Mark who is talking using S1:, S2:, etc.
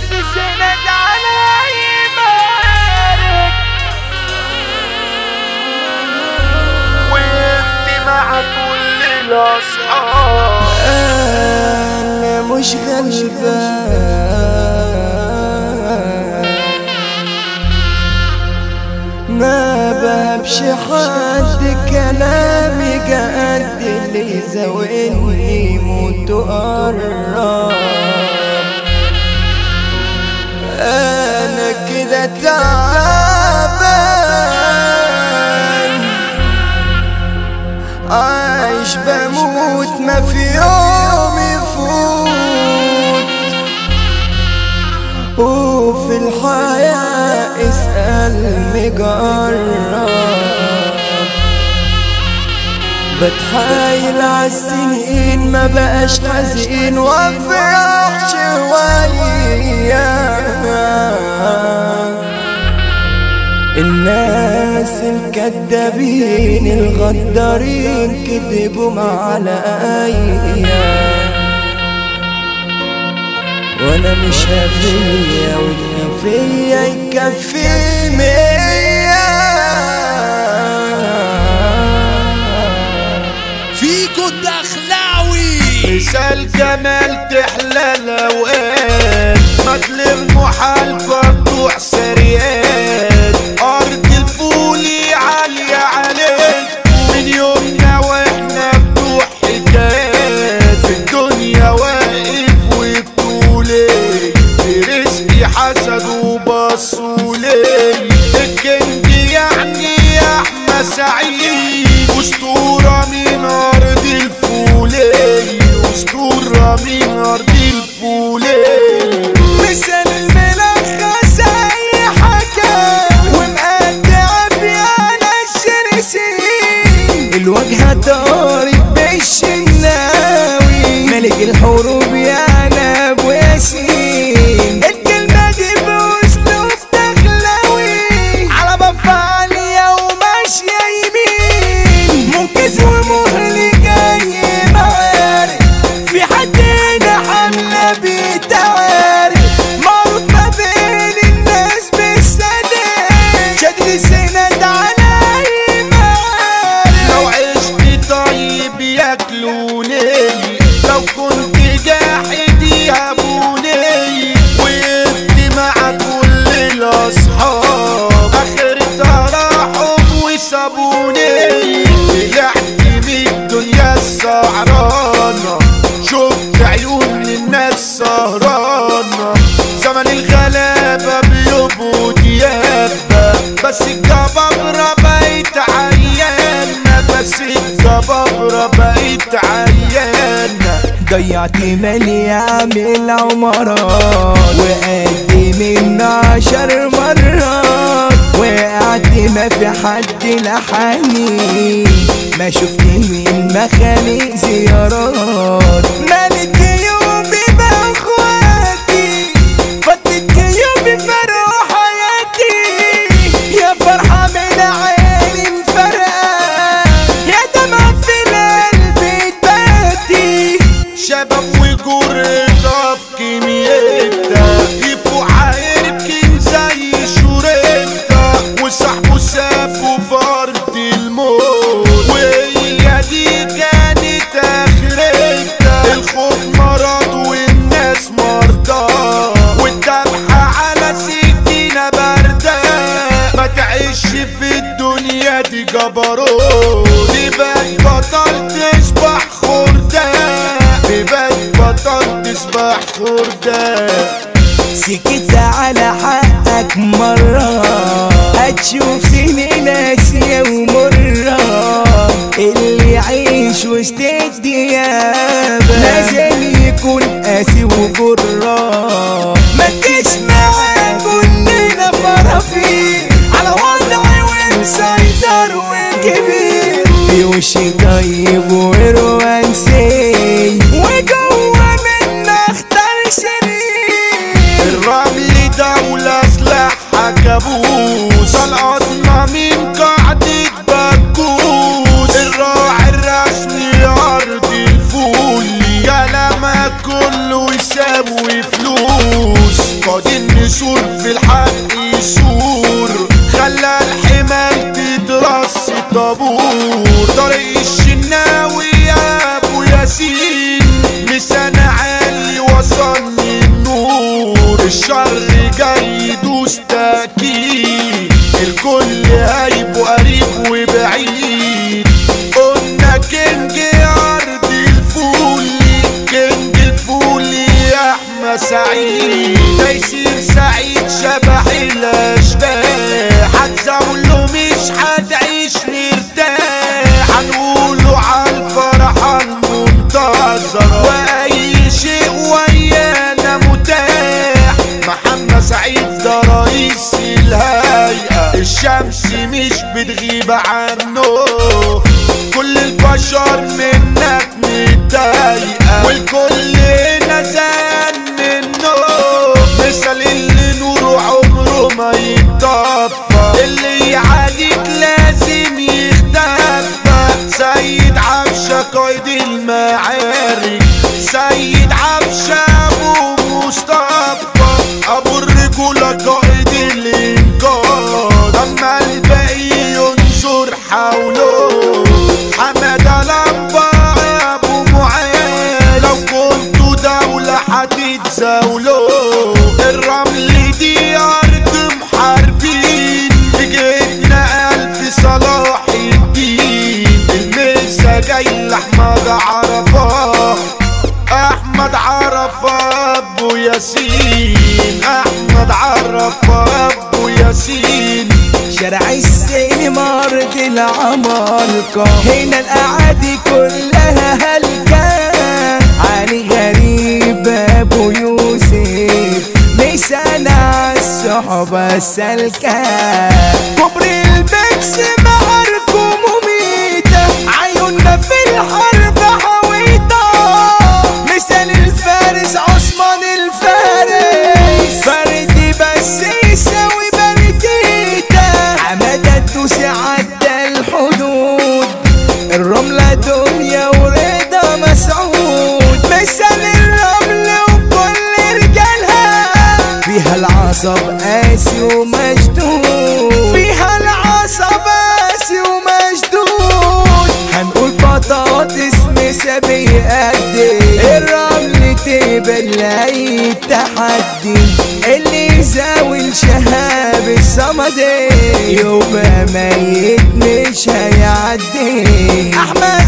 S1: شد سند على يمارك
S2: وقفت مع كل الاصحاب
S3: انا مش غلبان ما بهبش حد كلامي قد اللي يزاولني موت قرب انا كده تعبان عايش بموت ما في يوم يفوت وفي الحياة اسأل مجرب بتحايل عالسنين ما بقاش حزين وافرح شوية الناس الكدابين الغدارين كذبوا عليا وانا مش هفيا واللي فيا يكفي مية
S4: فيكو الدخلاوي
S2: مثال جمال تحلى الاوقات مثل المحال قطوع سريات ارض الفولي عالية عليك من يومنا واحنا بتوع حكايات في الدنيا واقف وبطولي في رزقي حسد وبصولي الكنج يعني يا احمد سعيد اسطورة من ارض الفولي اسطورة من ارض الفولي
S3: مثل الملخص اي حكا ومقطع بيانا الشرسين الواجهة طارق بالشناوي ملك الحروب يا ابو ياسين الكلمة دي بأسلوب دخلاوي على بفا عالية وماشية يمين منقذ ومهلي جاي معارك في حدنا حملة بتواري معروف ما بين الناس بالسداد شد سند على
S2: لو
S3: معارك
S2: عشت طيب ياكلوني لو كنت جاحد يهابوني وقفت مع كل الاصحاب اخرتها راحوا وسابوني طلعت من الدنيا السهرانة شفت عيون الناس سهرانة زمن الغلابة بيبقوا ديابة بس الجبابرة بقيت عيانة بس الجبابرة بقيت عيانة
S3: ضيعت مالي اعمل عمرات وقد من عشر مرات وقعت ما في حد لحقني ما شفت من مخالق زيارات مالك يومي باخواتي فضت يومي فرح حياتي يا فرحة من عيني مفرقة يا دمع في القلب تباتي
S2: شباب وجرة في كميتها يفوق عيركن زي شورتها وصاحبه سابه في أرض الموت وهي دي كانت آخرتها الخوف مرض والناس مرضى والذبحة على سكينة باردة ما تعيش في الدنيا دي جبروت تبقى بطل تشبح خردة تبقى بطل تشبح خردة
S3: سكت على حقك مرة هتشوف سنين ناسية ومرة اللي يعيش وسط الديابة لازم يكون قاسي وجرة ما تجيش معاه كلنا فرافيل على وضعي ومسيطر وكبير في وشي طيب ورومانسي وجوه منا اختار شرير
S2: الرمل دولة سلاحها كابوس طلعتنا من قاعدة بكوس الراعي الرسمي أرض الفول كلامك كله يساوي فلوس قاد النسور في الحق يسور خلى الحمال تدرس طابور طريق الشناوي يا ابو ياسين لسان عالي وصلني النور الشر جاي يدوس تاكيد الكل هيبقوا قريب وبعيد قلنا كينج ارض الفولي كينج الفولي يا احمد سعيد تيسير سعيد شبح الاشباح هتزاوله مش هتعيش مرتاح هنقوله عالفرحة المنتظرة واي شيء ويانا متاح محمد سعيد ده رئيس الهيئة الشمس مش بتغيب عنه كل البشر منك متضايقة والكل هنا زان منه مثل اللي نوره عمره ما يتطفى اللي يعاديك لازم يختفى سيد عبشة قائد المعارك سيد عبشة ابو مصطفى ابو الرجولة قائد الانقاذ اما الباقي ينظر حوله حمادة لمبة ابو معين لو كنتوا دولة هتتزاولوا الرمل دي ارض محاربين في جيتنا الف صلاح الدين المسا جاي لاحمد عرفات احمد عرفة ابو ياسين احمد عرفة ابو ياسين
S3: شارع السينما ارض العمالقة هنا الاعادي كلها هلكة علي غريب ابو يوسف لسان الصحبة السلكة كبر البكس معاركم مميتة عيوننا في الحرب حويطة مثال الفارس عثمان الفارس فردي بس يساوي برديتا حمادة الدوسي عدى الحدود الرملة دنيا ورضا مسعود مثال الرمل وكل رجالها فيها العصب قاسي ومشدود فيها العصب قاسي ومشدود هنقول بطاطس مسابي قد الرمل تقبل اي تحدي اللي يزاول شهاب الصمدي يبقى ميت مش هيعدي احمد